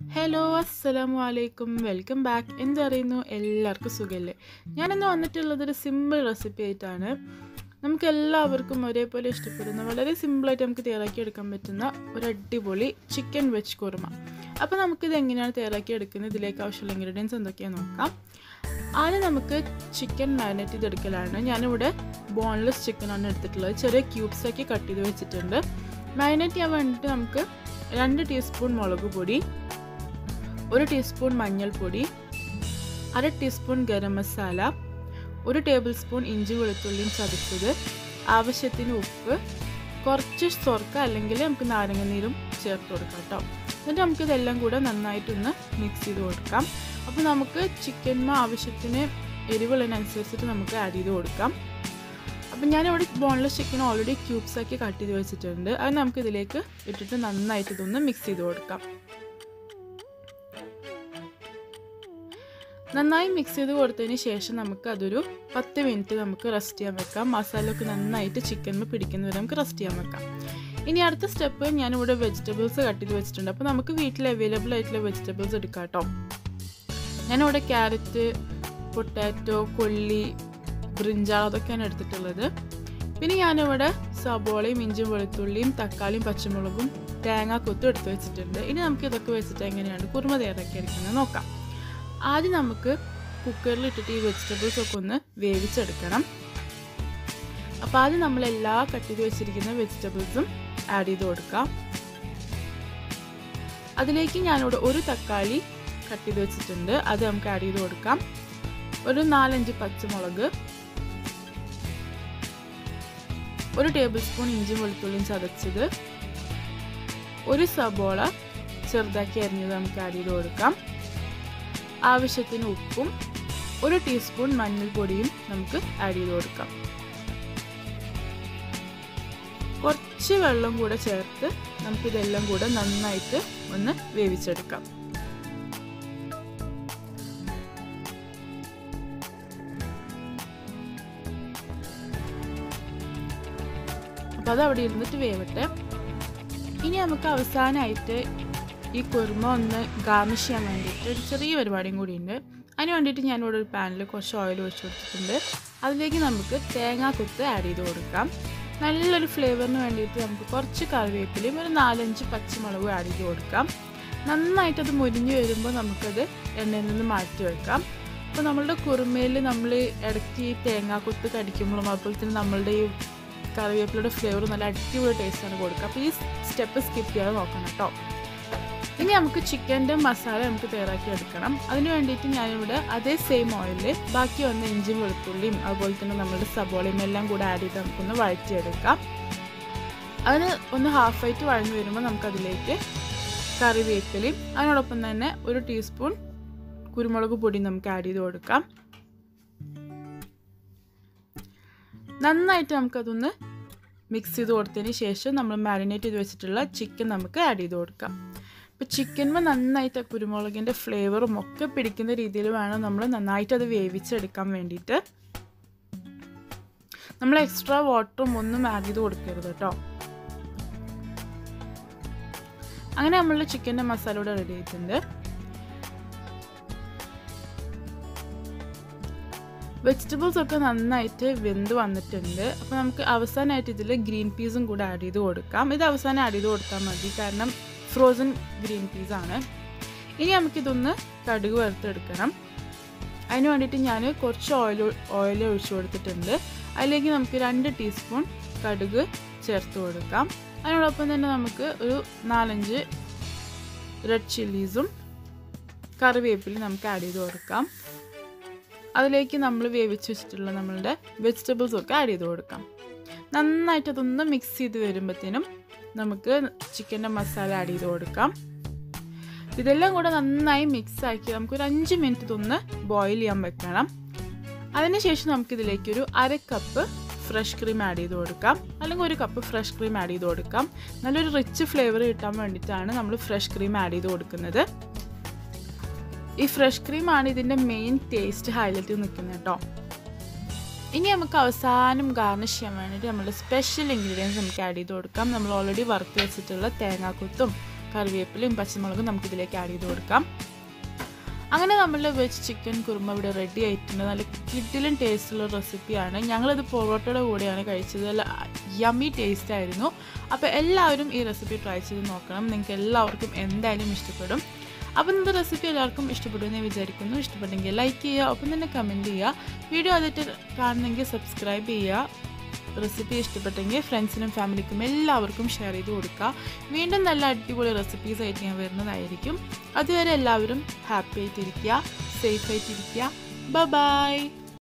hello അസ്സലാമു അലൈക്കും welcome back എന്തറിയുന്നു എല്ലാവർക്കും സുഖമല്ലേ ഞാനിന്ന് വന്നിട്ടുള്ളത് ഒരു സിമ്പിൾ റെസിപ്പി ആയിട്ടാണ് നമുക്ക് എല്ലാവർക്കും ഒരേപോലെ ഇഷ്ടപ്പെടുന്ന വളരെ സിമ്പിളായിട്ട് നമുക്ക് തയ്യാറാക്കി എടുക്കാൻ പറ്റുന്ന ഒരു അടിപൊളി ചിക്കൻ വെജ് കുറുമ അപ്പോൾ നമുക്കിത് എങ്ങനെയാണ് തയ്യാറാക്കി എടുക്കുന്നത് ഇതിലേക്ക് ആവശ്യമുള്ള ഇൻഗ്രീഡിയൻസ് എന്തൊക്കെയാണെന്ന് നോക്കാം ആദ്യം നമുക്ക് ചിക്കൻ മാരിനേറ്റ് ചെയ്തെടുക്കലാണ് ഞാനിവിടെ ബോൺലെസ് ചിക്കനാണ് എടുത്തിട്ടുള്ളത് ചെറിയ ക്യൂബ്സ് ആക്കി കട്ട് ചെയ്ത് വെച്ചിട്ടുണ്ട് മാരിനേറ്റ് ചെയ്യാൻ വേണ്ടിയിട്ട് നമുക്ക് രണ്ട് ടീസ്പൂൺ മുളക് പൊടി ഒരു ടീസ്പൂൺ മഞ്ഞൾപ്പൊടി അര ടീസ്പൂൺ ഗരം മസാല ഒരു ടേബിൾ സ്പൂൺ ഇഞ്ചി വെളുത്തുള്ളിയും ചതച്ചത് ആവശ്യത്തിന് ഉപ്പ് കുറച്ച് സ്വർക്ക അല്ലെങ്കിൽ നമുക്ക് നാരങ്ങനീരും ചേർത്ത് കൊടുക്കാം കേട്ടോ എന്നിട്ട് നമുക്ക് ഇതെല്ലാം കൂടെ നന്നായിട്ടൊന്ന് മിക്സ് ചെയ്ത് കൊടുക്കാം അപ്പോൾ നമുക്ക് ചിക്കന്മ ആവശ്യത്തിന് എരിവുള്ളതിനനുസരിച്ചിട്ട് നമുക്ക് ആഡ് ചെയ്ത് കൊടുക്കാം അപ്പം ഞാനിവിടെ ബോൺലെസ് ചിക്കൻ ഓൾറെഡി ക്യൂബ്സ് ആക്കി കട്ട് ചെയ്ത് വെച്ചിട്ടുണ്ട് അത് നമുക്ക് ഇതിലേക്ക് ഇട്ടിട്ട് നന്നായിട്ട് ഇതൊന്ന് മിക്സ് ചെയ്ത് കൊടുക്കാം നന്നായി മിക്സ് ചെയ്ത് കൊടുത്തതിന് ശേഷം നമുക്ക് അതൊരു പത്ത് മിനിറ്റ് നമുക്ക് റെസ്റ്റ് ചെയ്യാൻ വെക്കാം മസാല ഒക്കെ നന്നായിട്ട് ചിക്കനിൽ പിടിക്കുന്ന വരെ നമുക്ക് റെസ്റ്റ് ചെയ്യാൻ വെക്കാം ഇനി അടുത്ത സ്റ്റെപ്പ് ഞാനിവിടെ വെജിറ്റബിൾസ് കട്ട് ചെയ്ത് വെച്ചിട്ടുണ്ട് അപ്പോൾ നമുക്ക് വീട്ടിൽ അവൈലബിൾ ആയിട്ടുള്ള വെജിറ്റബിൾസ് എടുക്കാം കേട്ടോ ഞാനിവിടെ ക്യാരറ്റ് പൊട്ടാറ്റോ കൊള്ളി ബ്രിഞ്ചാൾ അതൊക്കെയാണ് എടുത്തിട്ടുള്ളത് പിന്നെ ഞാനിവിടെ സബോളയും ഇഞ്ചും വെളുത്തുള്ളിയും തക്കാളിയും പച്ചമുളകും തേങ്ങാക്കൊത്തും എടുത്ത് വെച്ചിട്ടുണ്ട് ഇനി നമുക്ക് ഇതൊക്കെ വെച്ചിട്ട് എങ്ങനെയാണ് കുറുമ തയ്യാറാക്കി എടുക്കുന്നത് നോക്കാം ആദ്യം നമുക്ക് കുക്കറിൽ ഇട്ടിട്ട് ഈ വെജിറ്റബിൾസ് ഒക്കെ ഒന്ന് വേവിച്ചെടുക്കണം അപ്പോൾ ആദ്യം നമ്മൾ എല്ലാ കട്ട് ചെയ്ത് വെച്ചിരിക്കുന്ന വെജിറ്റബിൾസും ആഡ് ചെയ്ത് കൊടുക്കാം അതിലേക്ക് ഞാനിവിടെ ഒരു തക്കാളി കട്ട് ചെയ്ത് വെച്ചിട്ടുണ്ട് അത് നമുക്ക് ആഡ് ചെയ്ത് കൊടുക്കാം ഒരു നാലഞ്ച് പച്ചമുളക് ഒരു ടേബിൾ സ്പൂൺ ഇഞ്ചി വെളുത്തുള്ളിയും ചതച്ചത് ഒരു സബോള ചെറുതാക്കി അരിഞ്ഞത് നമുക്ക് ആഡ് ചെയ്ത് കൊടുക്കാം ആവശ്യത്തിന് ഉപ്പും ഒരു ടീസ്പൂൺ മഞ്ഞൾപ്പൊടിയും നമുക്ക് ആഡ് ചെയ്ത് കൊടുക്കാം കുറച്ച് വെള്ളം കൂടെ ചേർത്ത് നമുക്കിതെല്ലാം കൂടെ നന്നായിട്ട് ഒന്ന് വേവിച്ചെടുക്കാം അപ്പം അത് അവിടെ ഇരുന്നിട്ട് വേവട്ടെ ഇനി നമുക്ക് അവസാനമായിട്ട് ഈ കുറുമ ഒന്ന് ഗാർണിഷ് ചെയ്യാൻ വേണ്ടിയിട്ട് ഒരു ചെറിയ പരിപാടിയും കൂടിയുണ്ട് അതിന് വേണ്ടിയിട്ട് ഞാനിവിടെ ഒരു പാനിൽ കുറച്ച് ഓയിൽ ഒഴിച്ച് കൊടുത്തിട്ടുണ്ട് അതിലേക്ക് നമുക്ക് തേങ്ങാക്കൊത്ത് ആഡ് ചെയ്ത് കൊടുക്കാം നല്ലൊരു ഫ്ലേവറിന് വേണ്ടിയിട്ട് നമുക്ക് കുറച്ച് കറിവേപ്പിലയും ഒരു നാലഞ്ച് പച്ചമുളകും ആഡ് ചെയ്ത് കൊടുക്കാം നന്നായിട്ടത് മുരിഞ്ഞ് വരുമ്പോൾ നമുക്കത് എണ്ണയിൽ നിന്ന് മാറ്റി വെക്കാം അപ്പോൾ നമ്മളുടെ കുറുമയിൽ നമ്മൾ ഇടയ്ക്ക് ഈ തേങ്ങാക്കൊത്ത് കടിക്കുമ്പോഴും അതുപോലെ തന്നെ നമ്മളുടെ ഈ കറിവേപ്പിലയുടെ ഫ്ലേവർ നല്ല അടിപൊളി ടേസ്റ്റാണ് കൊടുക്കുക അപ്പോൾ ഈ സ്റ്റെപ്പ് സ്കിപ്പ് ചെയ്യാതെ നോക്കണം കേട്ടോ ഇനി നമുക്ക് ചിക്കൻ്റെ മസാല നമുക്ക് തയ്യാറാക്കി എടുക്കണം അതിന് വേണ്ടിയിട്ട് ഞാനിവിടെ അതേ സെയിം ഓയിലിൽ ബാക്കി വന്ന ഇഞ്ചിയും വെളുത്തുള്ളിയും അതുപോലെ തന്നെ നമ്മുടെ സബോളയും എല്ലാം കൂടെ ആഡ് ചെയ്ത് നമുക്കൊന്ന് വഴറ്റിയെടുക്കാം അതിന് ഒന്ന് ഹാഫ് ആയിട്ട് വഴഞ്ഞു വരുമ്പോൾ നമുക്കതിലേക്ക് കറിവേപ്പിലയും അതിനോടൊപ്പം തന്നെ ഒരു ടീസ്പൂൺ കുരുമുളക് പൊടി നമുക്ക് ആഡ് ചെയ്ത് കൊടുക്കാം നന്നായിട്ട് നമുക്കതൊന്ന് മിക്സ് ചെയ്ത് കൊടുത്തതിന് ശേഷം നമ്മൾ മാരിനേറ്റ് ചെയ്ത് വെച്ചിട്ടുള്ള ചിക്കൻ നമുക്ക് ആഡ് ചെയ്ത് കൊടുക്കാം ഇപ്പോൾ ചിക്കൻമ നന്നായിട്ട് കുരുമുളകിൻ്റെ ഫ്ലേവറും ഒക്കെ പിടിക്കുന്ന രീതിയിൽ വേണം നമ്മൾ നന്നായിട്ട് അത് വേവിച്ചെടുക്കാൻ വേണ്ടിയിട്ട് നമ്മൾ എക്സ്ട്രാ വാട്ടറും ഒന്നും ആഡ് ചെയ്ത് കൊടുക്കരുത് കേട്ടോ അങ്ങനെ നമ്മളുടെ ചിക്കൻ്റെ മസാല ഇവിടെ റെഡി ആയിട്ടുണ്ട് വെജിറ്റബിൾസ് ഒക്കെ നന്നായിട്ട് വെന്ത് വന്നിട്ടുണ്ട് അപ്പോൾ നമുക്ക് അവസാനമായിട്ട് ഇതിൽ ഗ്രീൻ പീസും കൂടെ ആഡ് ചെയ്ത് കൊടുക്കാം ഇത് അവസാനം ആഡ് ചെയ്ത് കൊടുത്താൽ മതി കാരണം ഫ്രോസൺ ഗ്രീൻ പീസാണ് ഇനി നമുക്കിതൊന്ന് കടുക് വറുത്തെടുക്കണം അതിന് വേണ്ടിയിട്ട് ഞാൻ കുറച്ച് ഓയിൽ ഓയിൽ ഒഴിച്ചു കൊടുത്തിട്ടുണ്ട് അതിലേക്ക് നമുക്ക് രണ്ട് ടീസ്പൂൺ കടുക് ചേർത്ത് കൊടുക്കാം അതിനോടൊപ്പം തന്നെ നമുക്ക് ഒരു നാലഞ്ച് റെഡ് ചില്ലീസും കറിവേപ്പിലും നമുക്ക് ആഡ് ചെയ്ത് കൊടുക്കാം അതിലേക്ക് നമ്മൾ വേവിച്ച് വെച്ചിട്ടുള്ള നമ്മളുടെ വെജിറ്റബിൾസ് ഒക്കെ ആഡ് ചെയ്ത് കൊടുക്കാം നന്നായിട്ട് അതൊന്ന് മിക്സ് ചെയ്ത് വരുമ്പോഴത്തേനും നമുക്ക് ചിക്കൻ്റെ മസാല ആഡ് ചെയ്ത് കൊടുക്കാം ഇതെല്ലാം കൂടെ നന്നായി മിക്സ് ആക്കി നമുക്കൊരു അഞ്ച് മിനിറ്റ് ഇതൊന്ന് ബോയിൽ ചെയ്യാൻ വെക്കണം അതിനുശേഷം നമുക്കിതിലേക്ക് ഒരു അര കപ്പ് ഫ്രഷ് ക്രീം ആഡ് ചെയ്ത് കൊടുക്കാം അല്ലെങ്കിൽ ഒരു കപ്പ് ഫ്രഷ് ക്രീം ആഡ് ചെയ്ത് കൊടുക്കാം നല്ലൊരു റിച്ച് ഫ്ലേവർ കിട്ടാൻ വേണ്ടിയിട്ടാണ് നമ്മൾ ഫ്രഷ് ക്രീം ആഡ് ചെയ്ത് കൊടുക്കുന്നത് ഈ ഫ്രഷ് ക്രീം ആണ് ഇതിൻ്റെ മെയിൻ ടേസ്റ്റ് ഹൈലൈറ്റ് നിൽക്കുന്നത് കേട്ടോ ഇനി നമുക്ക് അവസാനം ഗാർണിഷ് ചെയ്യാൻ വേണ്ടിയിട്ട് നമ്മുടെ സ്പെഷ്യൽ ഇൻഗ്രീഡിയൻസ് നമുക്ക് ആഡ് ചെയ്ത് കൊടുക്കാം നമ്മൾ ഓൾറെഡി വറുത്ത് വെച്ചിട്ടുള്ള തേങ്ങാക്കൊത്തും കറിവേപ്പിലയും പച്ചമുളകും നമുക്കിതിലേക്ക് ആഡ് ചെയ്ത് കൊടുക്കാം അങ്ങനെ നമ്മളുടെ വെജ് ചിക്കൻ കുറുമ ഇവിടെ റെഡി ആയിട്ടുണ്ട് നല്ല കിഡിലും ടേസ്റ്റുള്ള റെസിപ്പിയാണ് ഞങ്ങളിത് പൊറോട്ടയുടെ കൂടെയാണ് കഴിച്ചത് നല്ല യമ്മി ടേസ്റ്റ് ആയിരുന്നു അപ്പോൾ എല്ലാവരും ഈ റെസിപ്പി ട്രൈ ചെയ്ത് നോക്കണം നിങ്ങൾക്ക് എല്ലാവർക്കും എന്തായാലും ഇഷ്ടപ്പെടും അപ്പം ഇന്നത്തെ റെസിപ്പി എല്ലാവർക്കും ഇഷ്ടപ്പെടുമെന്ന് ഞാൻ വിചാരിക്കുന്നു ഇഷ്ടപ്പെട്ടെങ്കിൽ ലൈക്ക് ചെയ്യുക ഒപ്പം തന്നെ കമൻറ്റ് ചെയ്യുക വീഡിയോ ആദ്യമായിട്ട് കാണുന്നെങ്കിൽ സബ്സ്ക്രൈബ് ചെയ്യുക റെസിപ്പി ഇഷ്ടപ്പെട്ടെങ്കിൽ ഫ്രണ്ട്സിനും ഫാമിലിക്കും എല്ലാവർക്കും ഷെയർ ചെയ്ത് കൊടുക്കുക വീണ്ടും നല്ല അടിപൊളി റെസിപ്പീസ് ആയിട്ട് ഞാൻ വരുന്നതായിരിക്കും അതുവരെ എല്ലാവരും ഹാപ്പി ആയിട്ടിരിക്കുക സേഫ് ആയിട്ടിരിക്കുക ബ ബൈ